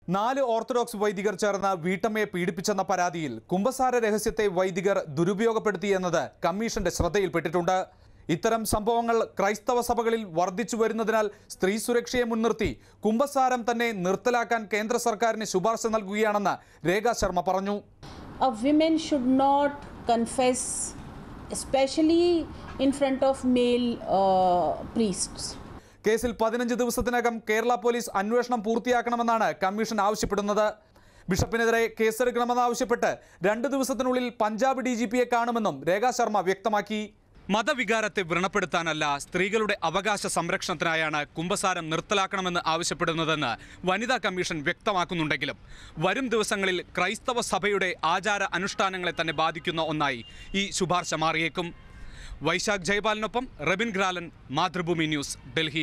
നാല് ഓർത്തഡോക്സ് വൈദികർ ചേർന്ന് വീട്ടമ്മയെ പീഡിപ്പിച്ചെന്ന പരാതിയിൽ കുംഭസാര രഹസ്യത്തെ വൈദികർ ദുരുപയോഗപ്പെടുത്തി എന്നത് കമ്മീഷന്റെ ശ്രദ്ധയിൽപ്പെട്ടിട്ടുണ്ട് ഇത്തരം സംഭവങ്ങൾ ക്രൈസ്തവ സഭകളിൽ വർദ്ധിച്ചു വരുന്നതിനാൽ സ്ത്രീ സുരക്ഷയെ മുൻനിർത്തി കുംഭസാരം തന്നെ നിർത്തലാക്കാൻ കേന്ദ്ര സർക്കാരിന് ശുപാർശ നൽകുകയാണെന്ന് രേഖ ശർമ്മ പറഞ്ഞു a women should not confess especially in front of male uh, priests കേസിൽ പതിനഞ്ച് ദിവസത്തിനകം കേരള പോലീസ് അന്വേഷണം പൂർത്തിയാക്കണമെന്നാണ് കമ്മീഷൻ ആവശ്യപ്പെടുന്നത് ബിഷപ്പിനെതിരെ കേസെടുക്കണമെന്നാവശ്യപ്പെട്ട് രണ്ട് ദിവസത്തിനുള്ളിൽ പഞ്ചാബ് ഡി ജി പിയെ കാണുമെന്നും രേഖാ ശർമ്മ വ്യക്തമാക്കി മതവികാരത്തെ വ്രണപ്പെടുത്താനല്ല സ്ത്രീകളുടെ അവകാശ സംരക്ഷണത്തിനായാണ് കുംഭസാരം നിർത്തലാക്കണമെന്ന് ആവശ്യപ്പെടുന്നതെന്ന് വനിതാ കമ്മീഷൻ വ്യക്തമാക്കുന്നുണ്ടെങ്കിലും വരും ദിവസങ്ങളിൽ ക്രൈസ്തവ സഭയുടെ ആചാര അനുഷ്ഠാനങ്ങളെ തന്നെ ബാധിക്കുന്ന ഒന്നായി ഈ ശുപാർശ മാറിയേക്കും വൈശാഖ് ജയ്പാലിനൊപ്പം റബിൻ ഗ്രാലൻ മാതൃഭൂമി ന്യൂസ് ഡൽഹി